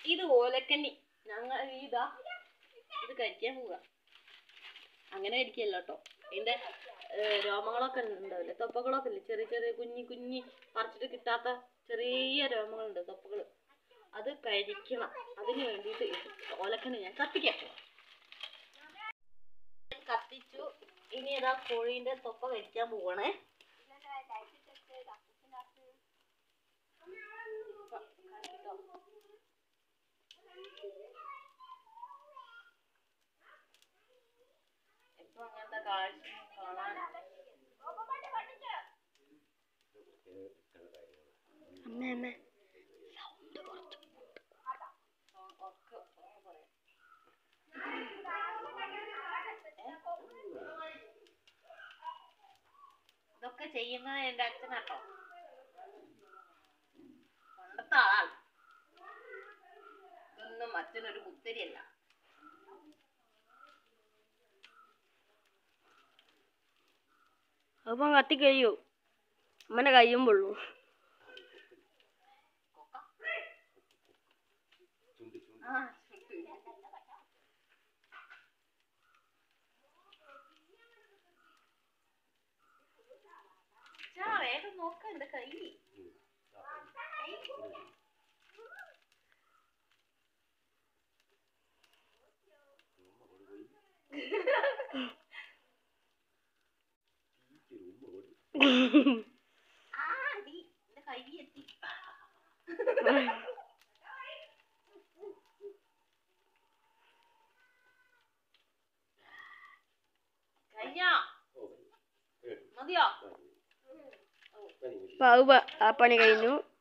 ഇത് ഓലക്കണ്ണി ഞങ്ങൾ ഇതാ ഇത് കഴിക്കാൻ പോവുക അങ്ങനെ കഴിക്കല്ലോ കേട്ടോ ഇതിന്റെ ഏഹ്, രോമങ്ങളൊക്കെ ഉണ്ടാവില്ലേ തൊപ്പകളൊക്കെ ഇല്ലേ ചെറിയ ചെറിയ കുഞ്ഞി കുഞ്ഞി പറിച്ചിട്ട് കിട്ടാത്ത ചെറിയ രോമങ്ങളുണ്ട് തൊപ്പകൾ അത് കഴിക്കണം അതിന് വേണ്ടിയിട്ട് ഓലക്കണ്ണി ഞാൻ കത്തിക്കാൻ പോവാം കത്തിച്ചു ഇനി ഏതാ കോഴീന്റെ തൊപ്പ കഴിക്കാൻ പോവാണേ ഇപ്പൊ അങ്ങനത്തെ കാഴ്ച കാണാൻ അമ്മ അമ്മ ഒക്കെ ഒക്കെ പറയാം ഇതൊക്കെ ചെയ്യുന്നത് എന്റെ അച്ഛനാട്ടോ പണ്ടത്തെ ആളാണ് ഇതൊന്നും അച്ഛനൊരു കുത്തരിയല്ല അപ്പം കത്തി കഴിയോ അമ്മനെ കയ്യും പൊള്ളു ആ ചുട്ട്. അച്ഛാ, വേഗം നോക്ക എന്റെ കൈ ആ അടി എന്റെ കൈ എത്തി കഴിഞ്ഞോ മതിയോ അപ്പം അത് പ- ആ പണി കഴിഞ്ഞു